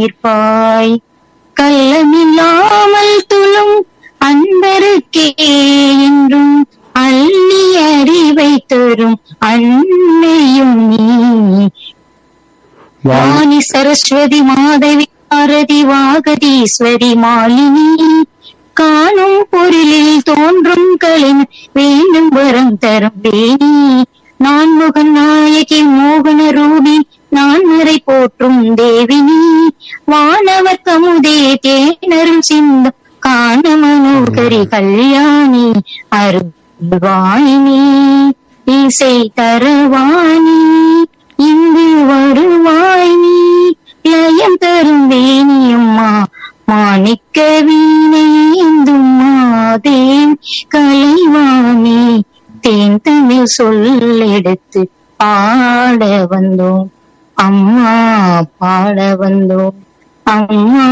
தீர்ப்பாய் கள்ளமில்லாமல் துளும் அன்பருக்கே என்றும் அள்ளி அறிவை தரும் அன்னையும் நீ வாழ் வாணி சரஸ்வதி மாதவி பாரதி வாகதீஸ்வரி மாலினி காணும் பொருளில் தோன்றும் கலின் வேண்டும் வரம் தரும் வேணி நான் முகன் நாயகி மோகன ரூபி நான் முறை போற்றும் தேவினி வானவர் கமுதே தேனரும் சிந்தம் காண மனோகரி கல்யாணி அருள்வாயினி இசை தரவாணி இங்கு வருவாய் நீ லயம் தரும் வேணியம்மா மாணிக்க வீணேந்தும் மாதேன் கலைவாணி தேன் தமிழ் சொல்லெடுத்து பாட வந்தோம் அம்மா பாட வந்தோம் அம்மா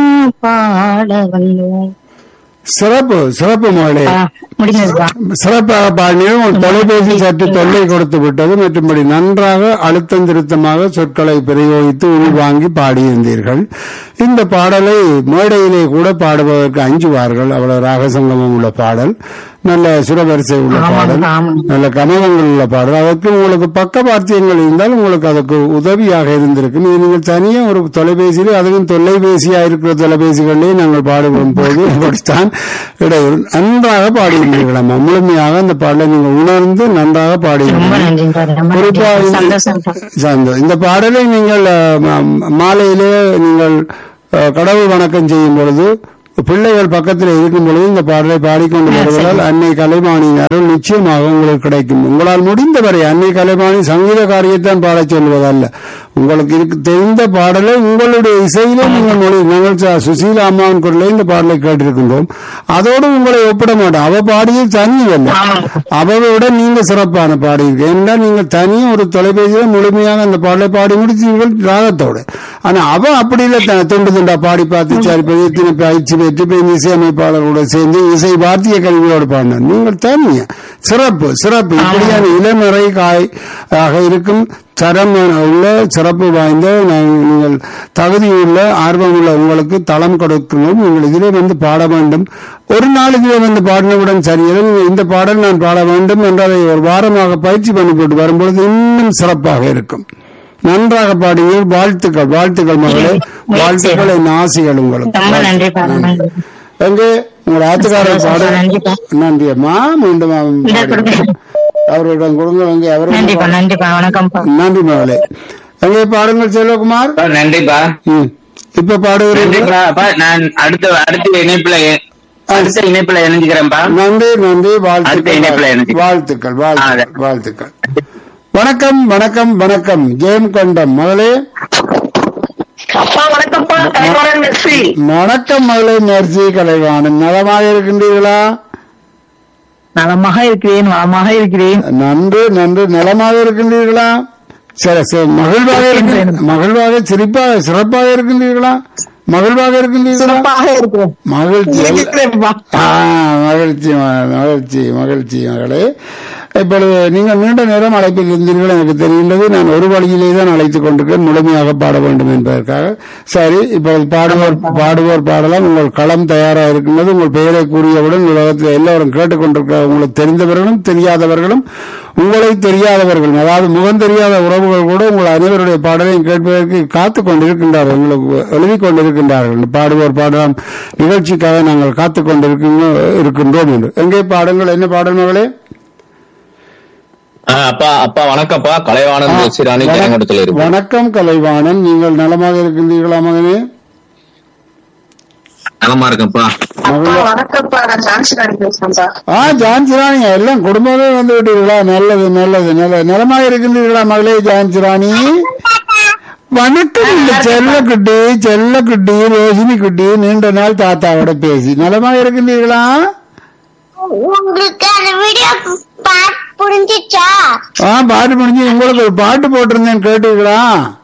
பாட வந்தோம் சிறப்பு சிறப்பு மகளே ஆ, முடிஞ்சதுப்பா சிறப்பாக பாடினீர்கள் உங்கள் தொலைபேசி சற்று தொல்லை கொடுத்து விட்டது மற்றும்படி நன்றாக அழுத்தம் திருத்தமாக சொற்களை பிரயோகித்து உள்வாங்கி பாடியிருந்தீர்கள் இந்த பாடலை மேடையிலே கூட பாடுவதற்கு அஞ்சுவார்கள் அவ்வளவு ராகசங்கமம் உள்ள பாடல் நல்ல சுரவரிசை உள்ள ஆமாம், பாடல் ஆமாம். நல்ல கனகங்கள் உள்ள பாடல் அதற்கு உங்களுக்கு பக்கவாத்தியங்கள் இருந்தால் உங்களுக்கு அதுக்கு உதவியாக இருந்திருக்கும் இது நீங்கள் தனியா ஒரு தொலைபேசியிலே அதுவும் தொலைபேசியா இருக்கிற தொலைபேசிகளிலே நாங்கள் பாடுவோம் போது அப்படித்தான் இடையூறு நன்றாக பாடியிருந்தீர்கள் அம்மா முழுமையாக அந்த பாடலை நீங்கள் உணர்ந்து நன்றாக ரொம்ப பாடியிருந்தீர்கள் நன்றிப்பா ரொம்ப குறிப்பா நன்றி இந்த- சந்தோஷம்ப்பா சார்ந்தோம். இந்த பாடலை நீங்கள் அஹ், ம- மாலையிலே நீங்கள் அஹ், கடவுள் வணக்கம் செய்யும் பொழுது பிள்ளைகள் பக்கத்தில் இருக்கும் பொழுது இந்த பாடலை பாடிக்கொண்டு வருவதால் அன்னை கலைமானியின் அருள் நிச்சயமாக உங்களுக்கு கிடைக்கும் உங்களால் முடிந்தவரை அன்னை கலைமானி சங்கீத காரியத்தான் பாடச் சொல்வதல்ல உங்களுக்கு இருக்கு தெரிந்த பாடலை உங்களுடைய இசையிலே நீங்கள் மொழி நாங்கள் ச- சுசீலா அம்மாவின் குரலை இந்த பாடலை கேட்டிருக்கின்றோம் அதோடு உங்களை ஒப்பிட மாட்டோம் அவ பாடியது தனியல்ல அவரை விட நீங்க சிறப்பான பாடியிருக்க ஏன்னா நீங்க தனியா ஒரு தொலைபேசியில முழுமையாக அந்த பாடலை பாடி முடிச்சீர்கள் ராகத்தோட ஆனா அவ அப்படி இல்ல த- துண்டு துண்டா பாடி பார்த்து சரி பெரிய இத்தனை பயிற்சி பெற்று பெரிய இசையமைப்பாளரோட சேர்ந்து இசை வாத்திய கருவியோடு பாடினார் நீங்கள் தனியா சிறப்பு சிறப்பு இப்படியான இளநிறை காய் ஆக இருக்கும் தரம் உள்ள சிறப்பு வாய்ந்த நான் நீங்கள் தகுதியுள்ள ஆர்வமுள்ள உங்களுக்கு தளம் கொடுக்கணும் நீங்கள் இதிலே வந்து பாட வேண்டும் ஒரு நாள் இதிலே வந்து பாடினவுடன் சரியில்லை நீங்கள் இந்த பாடல் நான் பாட வேண்டும் என்று அதை ஒரு வாரமாக பயிற்சி பண்ணி போட்டு வரும்பொழுது இன்னும் சிறப்பாக இருக்கும் நன்றாக பாடுங்கள் வாழ்த்துக்கள் வாழ்த்துக்கள் மகளே வாழ்த்துக்கள் என் ஆசைகள் உங்களுக்கு ரொம்ப நன்றிப்பா ரொம்ப நன்றி எங்கே உங்கள் ஆத்துக்காரர் பாட நன்றிப்பா நன்றி அம்மா மீண்டும் இந்த கொடுங்க. அவரிடம் கொடுங்க எங்கே நன்றிப்பா அவரிடம் நன்றிப்பா வணக்கம்ப்பா நன்றி மகளே எங்கே பாடுங்கள் செல்வகுமார் அப்பா, நன்றிப்பா ம். இப்ப பாடுகிறீர்கள் நன்றிப்பா அப்பா நான் அடுத்த அடுத்த இணைப்புல அடுத்த இணைப்புல இணைஞ்சுக்கிறேன்ப்பா நன்றி நன்றி அடுத்த இணைப்புல வாழ்த்துக்கள் எனக்கு. வாழ்த்துக்கள் வாழ்த்துக்கள் ஆ, வாழ்த்துக்கள் வணக்கம் வணக்கம் வணக்கம் ஜெயம் கொண்டம் மகளே அப்பா வணக்கம்ப்பா கலைவாணன் மெர்சி வணக்கம் மகளே மெர்சி கலைவாணன் நலமாக இருக்கின்றீர்களா நலமாக இருக்கிறேன் வளமாக இருக்கிறேன் நன்று நன்று நலமாக இருக்கின்றீர்களா சரி சரி மகிழ்வாக இருக்கின்ற மகிழ்வாக சிரிப்பாக சிறப்பாக இருக்கின்றீர்களா மகிழ்வாக இருக்கின்றீர்களா சிறப்பாக இருக்கிறேன் மகிழ்ச்சி இருக்கிறேன்ப்பா. ஆ, மகிழ்ச்சி ம- மகிழ்ச்சி மகிழ்ச்சி மகளே இப்பொழுது நீங்கள் நீண்ட நேரம் அழைப்பில் இருந்தீர்கள் எனக்கு தெரிகின்றது நான் ஒரு வழியிலே தான் அழைத்துக் கொண்டிருக்கேன் முழுமையாக பாட வேண்டும் என்பதற்காக சரி இப்பொழுது பாடுவோர் பாடுவோர் பாடலாம் உங்கள் களம் தயாராக இருக்கின்றது உங்கள் பெயரை கூறியவுடன் உலகத்தில் எல்லோரும் கேட்டுக்கொண்டிருக்க உங்களுக்கு தெரிந்தவர்களும் தெரியாதவர்களும் உங்களை தெரியாதவர்கள் அதாவது முகம் தெரியாத உறவுகள் கூட உங்கள் அனைவருடைய பாடலையும் கேட்பதற்கு காத்துக் கொண்டிருக்கின்றார்கள் உங்களுக்கு எழுதி கொண்டிருக்கின்றார்கள் பாடுவோர் பாடலாம் நிகழ்ச்சிக்காக நாங்கள் காத்துக் கொண்டிருக்கின்றோம் இருக்கின்றோம் என்று எங்கே பாடுங்கள் என்ன பாடல் மகளே ஆ, அப்பா அப்பா வணக்கம்ப்பா கலைவாணன் சிராணி வணக்- ஜெயங்கொண்டத்தில் இருக்கு வணக்கம் கலைவாணன் நீங்கள் நலமாக இருக்கின்றீர்களா மகனே நலமா இருக்கேன்ப்பா மகளே வணக்கம்ப்பா நான் ஜான்சிராணி பேசுறேன்ப்பா ஆ ஜான்சிராணி எல்லாம் குடும்பமே வந்து விட்டீர்களா நல்லது நல்லது நல்லது நலமாக இருக்கின்றீர்களா மகளே ஜான்சிராணி வணக்கம் இந்த செல்லக்குட்டி செல்லக்குட்டி ரோஹிணி குட்டி நீண்ட நாள் தாத்தாவோட பேசி நலமாக இருக்கின்றீர்களா உங்களுக்கு அந்த வீடியோ பாட் புரிஞ்சிச்சா ஆ பாட்டு முடிஞ்சு உங்களுக்கு ஒரு பாட்டு போட்டிருந்தேன் கேட்டீர்களா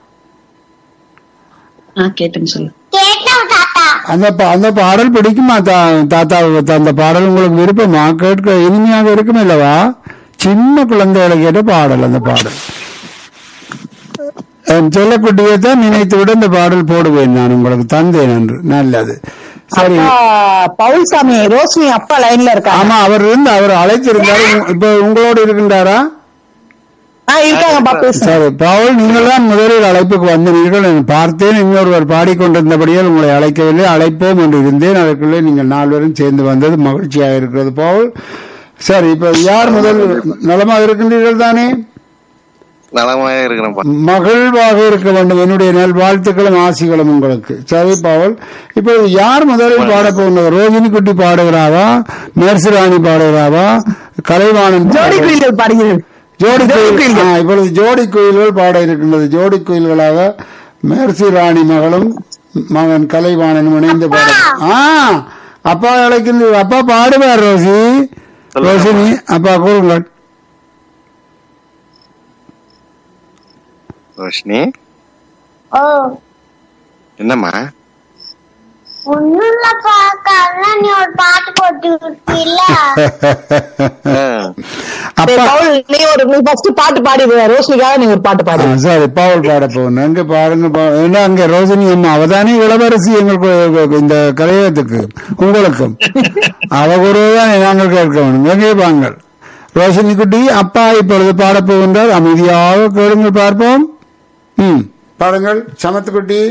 கேட்டுன்னு சொல்லு கேட்டோம் தாத்தா அந்த பா- அந்த பாடல் பிடிக்குமா தா- தாத்தாவுக்கு அந்த பாடல் உங்களுக்கு விருப்பமா கேட்க இனிமையாக இருக்கும் அல்லவா சின்ன குழந்தைகளை கேட்ட பாடல் அந்த பாடல் என் செல்லக்குட்டியை தான் நினைத்து விட இந்த பாடல் போடுவேன் நான் உங்களுக்கு தந்தேன் என்று நல்லது சரி அப்பா, பவுல்சாமி ரோஷினி அப்பா லைன்ல இருக்காங்க ஆமா அவர் இருந்து அவர் அழைத்திருந்தாரு இப்ப உங்களோடு இருக்கின்றாரா ஆ, இருக்காங்கப்பா பேசுங்க சரி பவுல் நீங்கள் தான் முதலில் அழைப்புக்கு வந்தீர்கள் நான் பார்த்தேன் இன்னொருவர் பாடிக்கொண்டிருந்தபடியால் உங்களை அழைக்கவில்லை அழைப்போம் என்று இருந்தேன் அதற்குள்ளே நீங்கள் நால்வரும் சேர்ந்து வந்தது மகிழ்ச்சியாக இருக்கிறது பவுல் சரி இப்ப யார் முதல் நலமாக இருக்கின்றீர்கள் தானே நலமாக இருக்கிறேன்ப்பா மகிழ்வாக இருக்க வேண்டும் என்னுடைய நல் வாழ்த்துக்களும் ஆசிகளும் உங்களுக்கு சரி பவுல் இப்போ யார் முதலில் பாட போகிறது ரோஜினி குட்டி பாடுகிறாவா மேர்சிராணி பாடுகிறாவா கலைவாணன் ஜோடி பாடுகிறாரா? குயில்கள் பாடுகிறது ஜோடி ஜோடி குயில் குயில்கள். ஆ, இப்பொழுது ஜோடி குயில்கள் பாட இருக்கின்றது ஜோடி குயில்களாக மேர்சி ராணி மகளும் மகன் கலைவாணனும் இணைந்து பாட ஆ அப்பா அழைக்கின்ற அப்பா பாடுவார் ரோசி ரோசினி அப்பா கூறுங்கள் ரோஷினி ஓ என்னம்மா ஒண்ணும் இல்லப்பா காலைல நீ ஒரு பாட்டு போட்டு விட்டீல்ல ஆ, சரி, அப்பா பவுல் நீ ஒரு நீ ஃபர்ஸ்ட் பாட்டு பாடிடுவ ரோஷினிக்காக நீ ஒரு பாட்டு ஆ, பாடு சரி பாவல் பாட போகணும் அங்க பாருங்க பா- ஏன்னா அங்க ரோசினி அம்மா அவதானே இளவரசி எங்களுக்கு இந்த கலையத்துக்கு உங்களுக்கும் அவ கூறுவதுதான் நாங்கள் கேட்க வேண்டும் எங்கே வாங்கள் ரோஷினி குட்டி அப்பா இப்பொழுது பாடப் போகின்றார் அமைதியாக கேளுங்கள் பார்ப்போம் ம் பாருங்கள் சமத்துக்குட்டி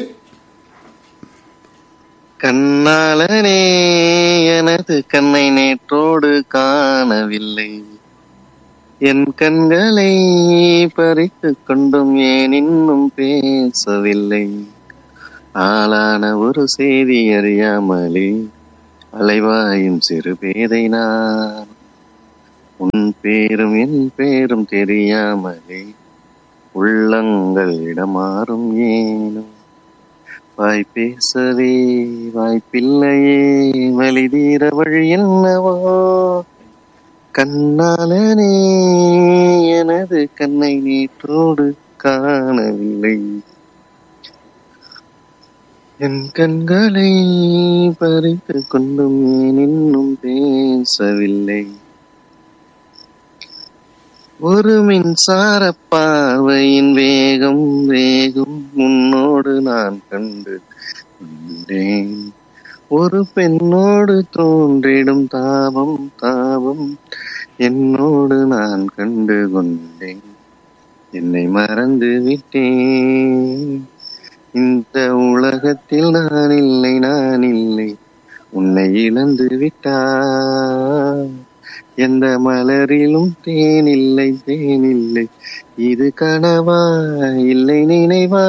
கண்ணாளனே எனது கண்ணை நேற்றோடு காணவில்லை என் கண்களை பறித்துக் கொண்டும் ஏன் இன்னும் பேசவில்லை ஆளான ஒரு செய்தி அறியாமலே அலைவாயும் சிறு பேதை நான் உன் பேரும் என் பேரும் தெரியாமலே உள்ளங்கள் இடமாறும் ஏனும் வாய் பேசவே வாய்ப்பில்லையே வழி தீர வழி என்னவோ கண்ணாலனே எனது கண்ணை நேற்றோடு காணவில்லை என் கண்களை பறித்து கொண்டும் ஏன் இன்னும் பேசவில்லை ஒரு மின்சார பார்வையின் வேகம் வேகம் உன்னோடு நான் கண்டு கொண்டேன் ஒரு பெண்ணோடு தோன்றிடும் தாபம் தாபம் என்னோடு நான் கண்டு கொண்டேன் என்னை மறந்து விட்டேன் இந்த உலகத்தில் நான் இல்லை நான் இல்லை உன்னை இழந்து விட்டார் எந்த மலரிலும் தேன் இல்லை தேன் இல்லை இது கனவா இல்லை நினைவா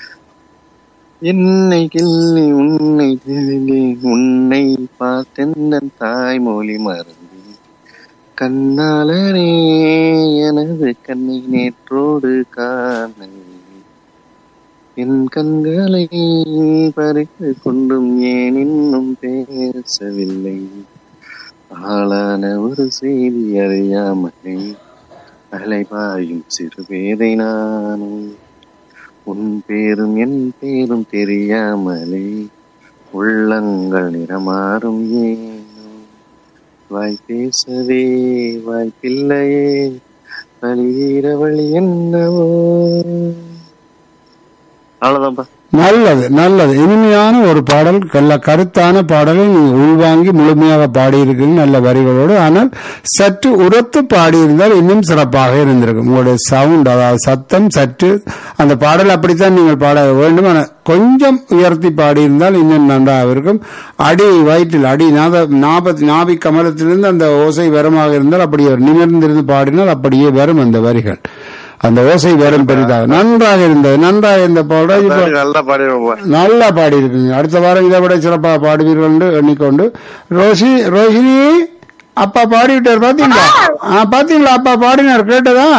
என்னை கிள்ளி உன்னை கிள்ளி உன்னை பார்த்தெந்தன் தாய்மொழி மறந்து கண்ணாலரே எனது கண்ணை நேற்றோடு காணவில்லை என் கண்களை பறித்து கொண்டும் ஏன் இன்னும் பேசவில்லை ஆளான ஒரு செய்தி அறியாமலே அலைபாயும் சிறு பேதை நானும் உன் பேரும் என் பேரும் தெரியாமலே உள்ளங்கள் நிறமாறும் ஏனோ வாய் பேசவே வாய்ப்பில்லையே வழிதீர வழி என்னவோ அவ்வளவுதான்ப்பா நல்லது நல்லது இனிமையான ஒரு பாடல் நல்ல கருத்தான பாடலை நீங்கள் உள்வாங்கி முழுமையாக பாடியிருக்கீங்க நல்ல வரிகளோடு ஆனால் சற்று உரத்து பாடியிருந்தால் இன்னும் சிறப்பாக இருந்திருக்கும் உங்களுடைய சவுண்ட் அதாவது சத்தம் சற்று அந்த பாடல் அப்படித்தான் நீங்கள் பாட வேண்டும் ஆனால் கொஞ்சம் உயர்த்தி பாடியிருந்தால் இன்னும் நன்றாக இருக்கும் அடி வயிற்றில் அடி நாத நாபத் நாபி கமலத்திலிருந்து அந்த ஓசை வரமாக இருந்தால் அப்படியே நிமிர்ந்திருந்து பாடினால் அப்படியே வரும் அந்த வரிகள் அந்த ஓசை வரும் பெரிதாக நன்றாக இருந்தது நன்றாக இருந்த பாடல் இப்போ நல்லா பாடிடுவோம் நல்லா பாடி இருக்கீங்க அடுத்த வாரம் இதை விட சிறப்பாக பாடுவீர்கள் என்று எண்ணிக்கொண்டு ரோஷி ரோஷினி அப்பா பாடிவிட்டார் பாத்தீங்களா ஆ பாத்தீங்களா அப்பா பாடினார் கேட்டதா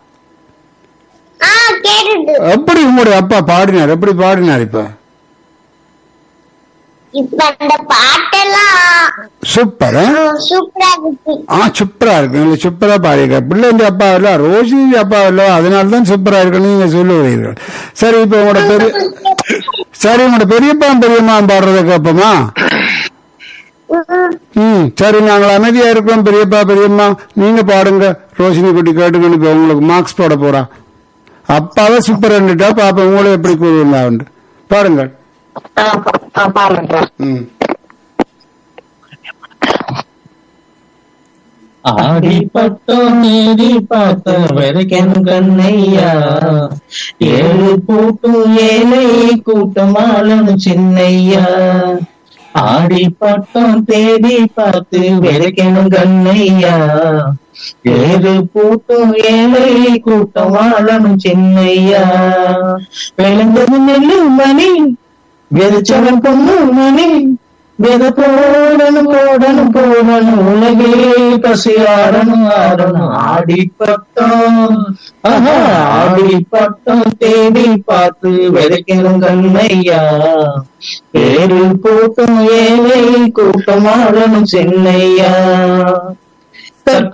ஆ கேட்டுட்டு எப்படி உங்களுடைய அப்பா பாடினார் எப்படி பாடினார் இப்ப இப்ப அந்த பாட்டெல்லாம் சூப்பர் ஆ? சூப்பரா இருக்கு ஆ சூப்பரா இருக்கு நல்ல சூப்பரா பாடியிருக்க பிள்ளைங்க அப்பா இல்ல ரோஷினி அப்பா இல்ல அதனால தான் சூப்பரா இருக்குன்னு நீங்க சொல்லுவீர்கள் சரி இப்ப உங்களோட பெரிய சரி உங்களோட பெரியப்பா பெரியம்மா பாடுறத கேட்போமா ம் சரி நாங்கள் அமைதியா இருக்கிறோம் பெரியப்பா பெரியம்மா நீங்க பாடுங்க ரோஷினி குட்டி கேட்டுக்கணும் இப்ப உங்களுக்கு மார்க்ஸ் போட போறா அப்பாவை சூப்பர் ரெண்டுட்டா பாப்பா உங்களை எப்படி கூறுவா பாருங்கள் பாருங்க ம் ஆடி பட்டம் நீடி பார்த்த வரைக்கும் கண்ணையா ஏழு கூட்டும் ஏழை கூட்டமாளன் சின்னையா ஆடி பட்டம் தேடி பார்த்து விதைக்கணும் கண்ணையா ஏழு கூட்டம் ஏழை கூட்டமாளன் சின்னையா விளைந்தது நெல்லு மணி விதைச்சவன் பொண்ணு மணி விதை போடணும் போடணும் போடணும் உலகே பசியாடணும் ஆடணும் ஆடி பட்டம் ஆஹா, ஆடி பட்டம் தேடி பார்த்து விதைக்கணும் கண்ணையா ஏழு கூட்டம் ஏழை கூட்டம் ஆடணும் சென்னையா தற்க